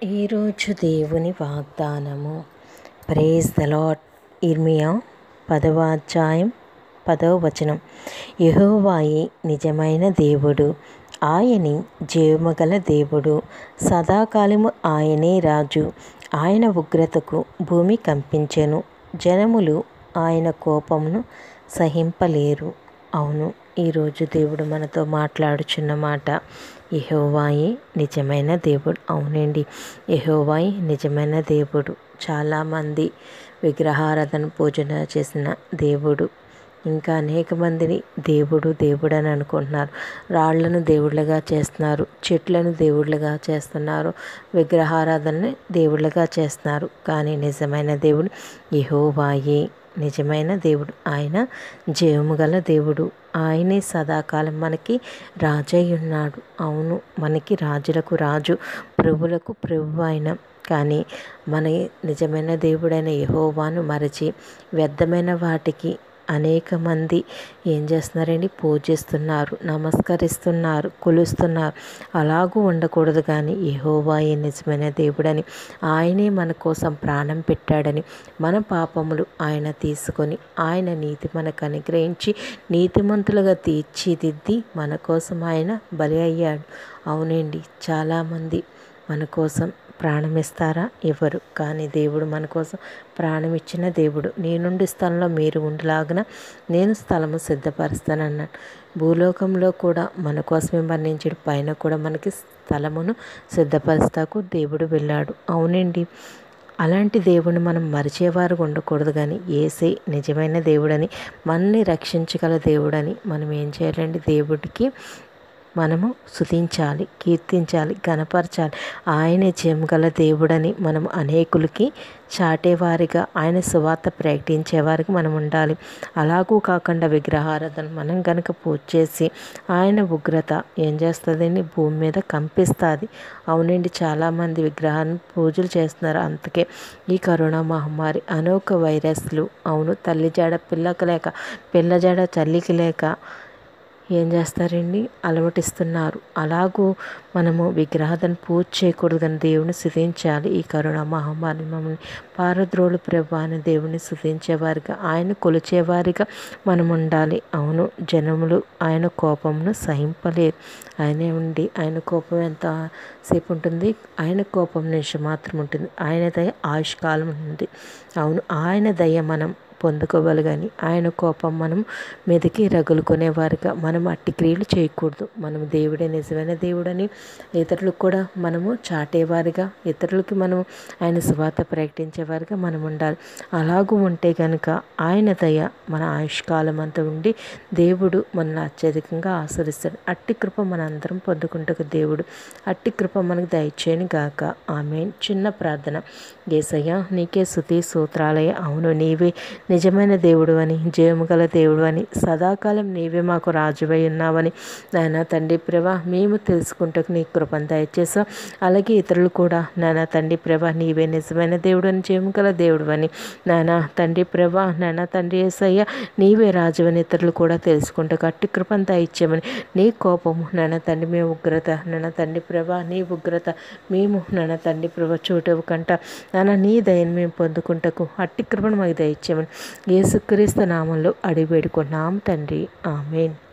ఈరోజు దేవుని వాగ్దానము ప్రేజ్ ద లాడ్ ఇర్మియా పదవ అధ్యాయం పదవ వచనం యెహోవాయే నిజమైన దేవుడు ఆయని జీవమగల దేవుడు సదాకాలము ఆయనే రాజు ఆయన ఉగ్రతకు భూమి కంపించెను జనములు ఆయన కోపమును సహింపలేరు అవును ఈరోజు దేవుడు మనతో మాట్లాడుచున్న మాట యెహోవాయే నిజమైన దేవుడు అవునండి యెహోవాయే నిజమైన దేవుడు చాలామంది విగ్రహారాధన పూజన చేసిన దేవుడు ఇంకా అనేక మందిని దేవుడు దేవుడు అని అనుకుంటున్నారు రాళ్లను దేవుళ్ళగా చేస్తున్నారు చెట్లను దేవుళ్ళగా చేస్తున్నారు విగ్రహారాధనని దేవుళ్ళగా చేస్తున్నారు కానీ నిజమైన దేవుడు యెహోవాయే నిజమైన దేవుడు ఆయన జీవము గల దేవుడు ఆయనే సదాకాలం మనకి రాజై ఉన్నాడు అవును మనకి రాజులకు రాజు ప్రభులకు ప్రభు ఆయన కానీ మన నిజమైన దేవుడైన యహోవాను మరచి వ్యర్థమైన వాటికి అనేక మంది ఏం చేస్తున్నారండి పూజిస్తున్నారు నమస్కరిస్తున్నారు కొలుస్తున్నారు అలాగూ ఉండకూడదు కానీ యహోవాయే నిజమైన దేవుడని ఆయనే మన కోసం ప్రాణం పెట్టాడని మన పాపములు ఆయన తీసుకొని ఆయన నీతి మనకు అనుగ్రహించి నీతిమంతులుగా తీర్చిదిద్ది మన కోసం ఆయన బలి అయ్యాడు అవునండి చాలామంది మన కోసం ప్రాణం ఇస్తారా ఇవ్వరు కానీ దేవుడు మన కోసం ప్రాణం ఇచ్చిన దేవుడు నేనుండి స్థలంలో మీరు ఉండలాగిన నేను స్థలము సిద్ధపరుస్తానన్నాడు భూలోకంలో కూడా మన కోసమే మరణించడు పైన కూడా మనకి స్థలమును సిద్ధపరుస్తాకు దేవుడు వెళ్ళాడు అవునండి అలాంటి దేవుని మనం మరిచేవారు ఉండకూడదు కానీ ఏసే నిజమైన దేవుడని మనల్ని రక్షించగల దేవుడని మనం ఏం చేయాలండి దేవుడికి మనము స్థుతించాలి కీర్తించాలి గనపరచాలి ఆయనే జయముగల దేవుడని మనం అనేకులకి చాటేవారిగా ఆయన సువార్త ప్రకటించేవారికి మనం ఉండాలి అలాగూ కాకుండా విగ్రహారాధన మనం కనుక పూజ చేసి ఆయన ఉగ్రత ఏం చేస్తుందండి భూమి మీద కంపిస్తుంది అవునండి చాలామంది విగ్రహాన్ని పూజలు చేస్తున్నారు అందుకే ఈ కరోనా మహమ్మారి అనేక వైరస్లు అవును తల్లి జాడ పిల్లకి లేక పిల్ల జాడ తల్లికి లేక ఏం చేస్తారండి అలవటిస్తున్నారు అలాగూ మనము విగ్రహాలను పూజ చేయకూడదు కానీ దేవుని స్థుతించాలి ఈ కరోనా మహమ్మారి మమ్మల్ని పారద్రోలు ప్రభు అని దేవుని స్థుతించేవారిగా ఆయన కొలిచేవారిగా మనం ఉండాలి అవును జనములు ఆయన కోపమును సహింపలేరు ఆయనే ఉండి ఆయన కోపం ఎంత సేపు ఉంటుంది ఆయన కోపం నిమిషం మాత్రం ఉంటుంది ఆయన దయ ఆయుష్కాలం ఉంటుంది అవును ఆయన దయ మనం పొందుకోవాలి కానీ ఆయన కోపం మనం మీదకి రగులుకునేవారుగా మనం అట్టి క్రియలు చేయకూడదు మనం దేవుడే నిజమైన దేవుడని ఇతరులకు కూడా మనము చాటేవారిగా ఇతరులకి మనము ఆయన సువాత ప్రకటించేవారిగా మనం ఉండాలి అలాగూ ఉంటే కనుక ఆయన దయ మన ఆయుష్కాలం అంతా ఉండి దేవుడు మనల్ని అత్యధికంగా ఆశ్రయిస్తాడు అట్టి కృప మన అందరం పొందుకుంటకు దేవుడు అట్టి కృప మనకు దయచేయని గాక ఆమె చిన్న ప్రార్థన ఏసయ్య నీకే శృతి సూత్రాలయ అవును నీవే నిజమైన దేవుడు అని జయము గల దేవుడు అని సదాకాలం నీవే మాకు రాజువై ఉన్నావని నాయన తండ్రి ప్రభా మేము తెలుసుకుంటకు నీ కృపను దయచేసాం అలాగే ఇతరులు కూడా నాయన తండ్రి ప్రభా నీవే నిజమైన దేవుడు అని జయము గల దేవుడు అని నాయన తండ్రి ప్రభా నాయన తండ్రి ఏసయ్య నీవే రాజు అని ఇతరులు కూడా తెలుసుకుంటకు అట్టి కృపను దయచేయమని నీ కోపము నాయన తండ్రి మేము ఉగ్రత నాయన తండ్రి ప్రభా నీ ఉగ్రత మేము నాయన తండ్రి ప్రభా చూడవు కంట నాన్న నీ దయను మేము పొందుకుంటకు అట్టి కృపను మాకు దయచేయమని యేసుక్రీస్తు నామంలో అడిగి వేడుకున్నాం తండ్రి ఆమెన్